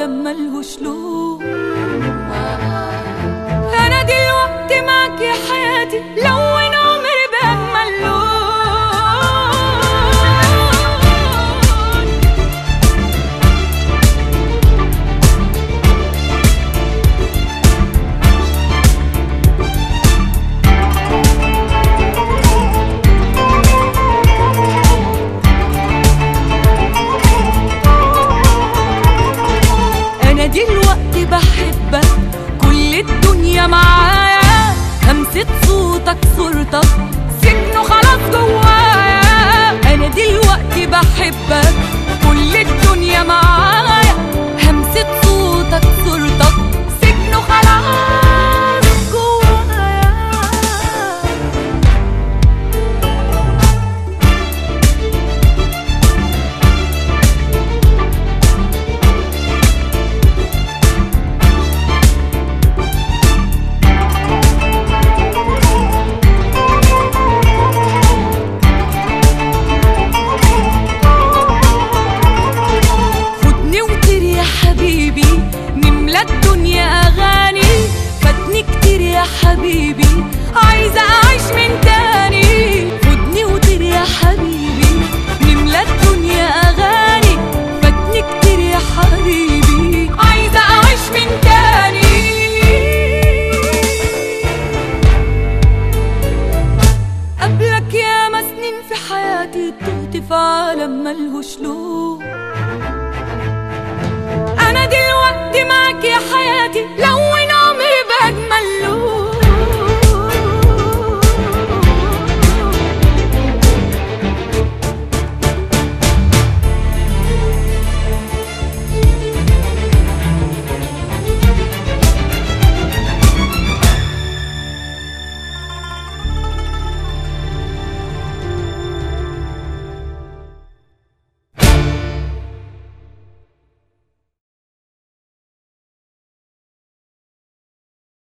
عالم ملهوش لون انا دلوقتي معاك يا حياتي لون عمري باجمل لون انا دلوقتي بحبك كل الدنيا معايا همسة صوتك صورتك سكنه خلاص جوايا انا دلوقتي بحبك كل الدنيا معايا همسة صوتك صورتك سكنه خلاص جوايا خدني وطير يا حبيبي نملى الدنيا اغاني فاتني كتير يا حبيبي عايزه اعيش من تاني خدني وطير يا حبيبي نملى الدنيا اغاني فاتني كتير يا حبيبي عايزه اعيش من تاني قبلك يا سنين في حياتي تهت في عالم ملهوش لون انا دلوقتي معاك يا حياتي لو